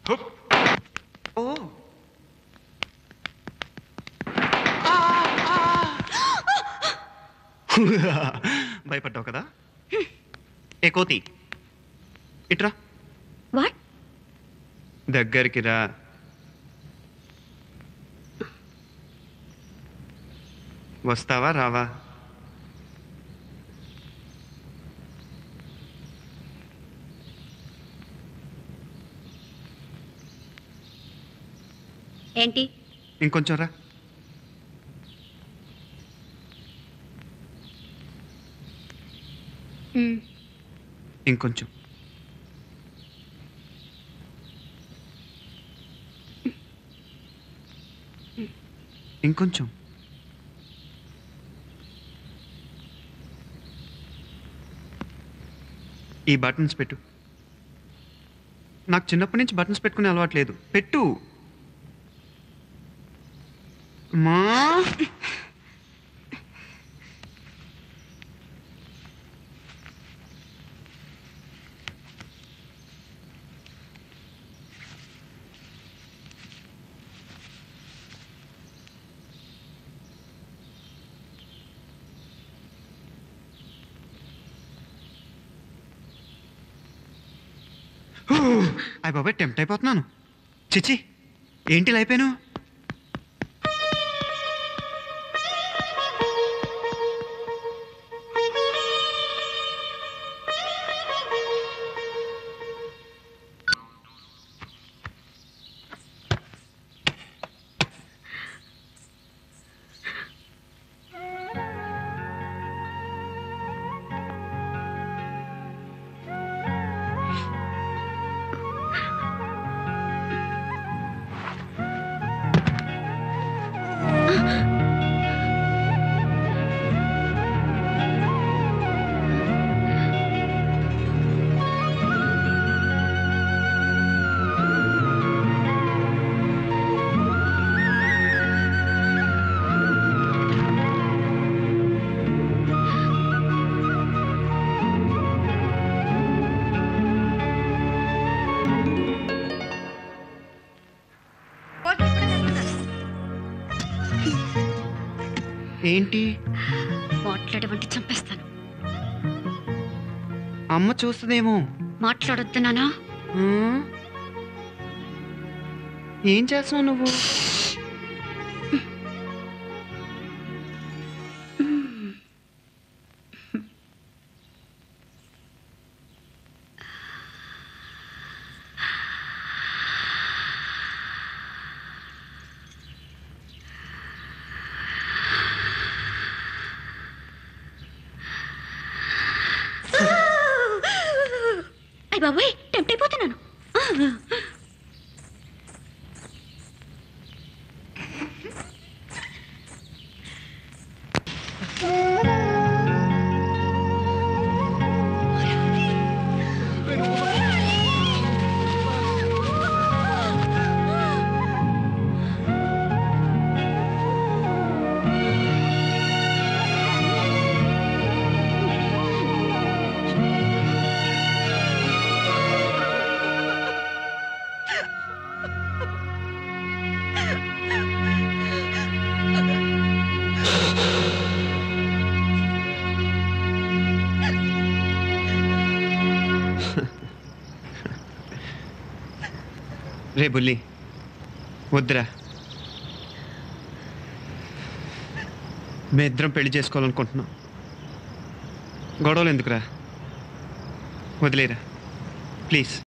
Hoop. ఓ భయపడ్డావు కదా ఏ కోతి ఇట్రా వాట్ దగ్గరికి రా వస్తావా రావా ఏంటి ఇంకొంచెం రా మ్, ఇంకొంచెం ఇంకొంచెం ఈ బటన్స్ పెట్టు నాకు చిన్నప్పటి నుంచి బటన్స్ పెట్టుకునే అలవాటు లేదు పెట్టు మా అయ్య బాబాయ్ టెంప్ట్ అయిపోతున్నాను చిచి ఏంటి ఇలా అయిపోయాను ఏంటి మాట్లాడవంటి చంపేస్తాను అమ్మ చూస్తుందేమో మాట్లాడొద్దునానా ఆ? ఏం చేస్తున్నావు నువ్వు అయ్య బాబాయ్ టెంప్ట్ అయిపోతున్నాను రే బుల్లి వద్దురా మేమిద్దరం పెళ్లి చేసుకోవాలనుకుంటున్నాం గొడవలు ఎందుకురా వదిలేరా ప్లీజ్